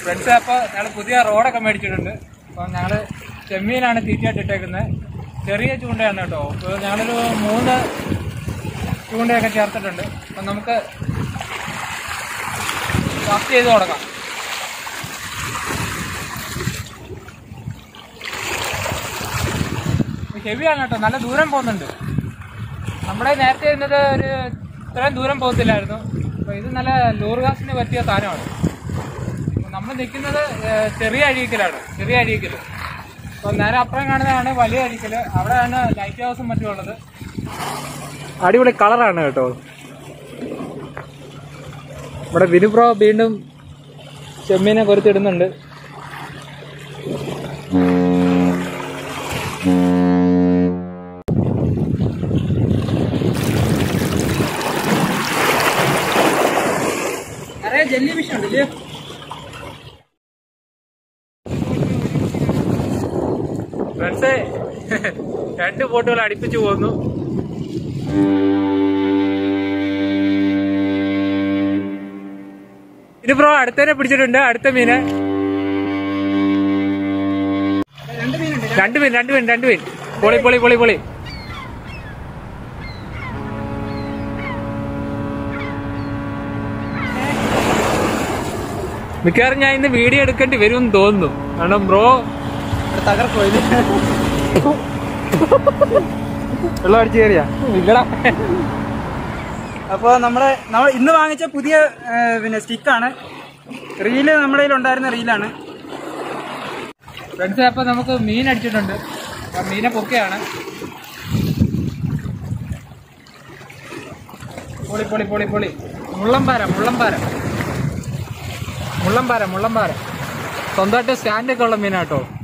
friends അപ്പോൾ ഞങ്ങൾ പുതിയ റോഡൊക്കെ മേടിച്ചിട്ടുണ്ട് അപ്പം ഞങ്ങൾ ചെമ്മീനാണ് തീറ്റയായിട്ട് ഇട്ടേക്കുന്നത് ചെറിയ ചൂണ്ടയാണ് കേട്ടോ അപ്പോൾ ഞങ്ങളൊരു മൂന്ന് ചൂണ്ടയൊക്കെ ചേർത്തിട്ടുണ്ട് അപ്പം നമുക്ക് ഫസ്റ്റ് ചെയ്ത് തുടങ്ങാം ഹെവിയാണ് കേട്ടോ നല്ല ദൂരം പോകുന്നുണ്ട് നമ്മുടെ നേരത്തെ ഇരുന്നത് ഒരു ഇത്രയും ദൂരം പോകത്തില്ലായിരുന്നു അപ്പോൾ ഇത് നല്ല ലൂർഗാസിന് പറ്റിയ സാധനമാണ് നമ്മൾ നിൽക്കുന്നത് ഏഹ്, ചെറിയ അഴീക്കലാണ് ചെറിയ അഴീക്കൽ അപ്പോൾ നേരെ അപ്പുറം കാണുന്നതാണ് വലിയ അഴീക്കൽ അവിടെയാണ് ലൈറ്റ് ഹൗസും മറ്റും ഉള്ളത് അടിപൊളി കളറാണ് കേട്ടോ ഇവിടെ വിനുപ്രോ വീണ്ടും ചെമ്മീനെ കൊരുത്തിടുന്നുണ്ട് അറിയാം ജെല്ലി ഫിഷ് ഉണ്ട് ഇല്ലേ ഫ്രണ്ട്സേ രണ്ട് ബോട്ടുകൾ അടുപ്പിച്ചു പോന്നു ഇത് ബ്രോ അടുത്തതിനെ പിടിച്ചിട്ടുണ്ട് അടുത്ത മീന് രണ്ട് മീൻ രണ്ട് മീൻ രണ്ട് മീൻ പൊളി പൊളി പൊളി പൊളി മിക്കവാറും ഞാൻ ഇന്ന് വീഡിയോ എടുക്കേണ്ടി വരുമെന്ന് തോന്നുന്നു കാരണം ബ്രോ തകർപ്പോയത് വെള്ളം അടിച്ചു കയറിയാ നിങ്ങളാ അപ്പോൾ നമ്മുടെ നമ്മൾ ഇന്ന് വാങ്ങിച്ച പുതിയ ഏ, പിന്നെ സ്റ്റിക്കാണ് റീല് നമ്മുടെ കയ്യിൽ ഉണ്ടായിരുന്ന റീലാണ് ഫ്രണ്ട്സ് അപ്പൊ നമുക്ക് മീൻ അടിച്ചിട്ടുണ്ട് ആ മീനെ പൊക്കെയാണ് പൊളി പൊളി പൊളി പൊളി മുള്ളംപാര മുള്ളംപാര മുള്ളംപാര മുള്ളംപാര സ്വന്തമായിട്ട് സ്റ്റാൻഡൊക്കെ ഉള്ള മീനാട്ടോ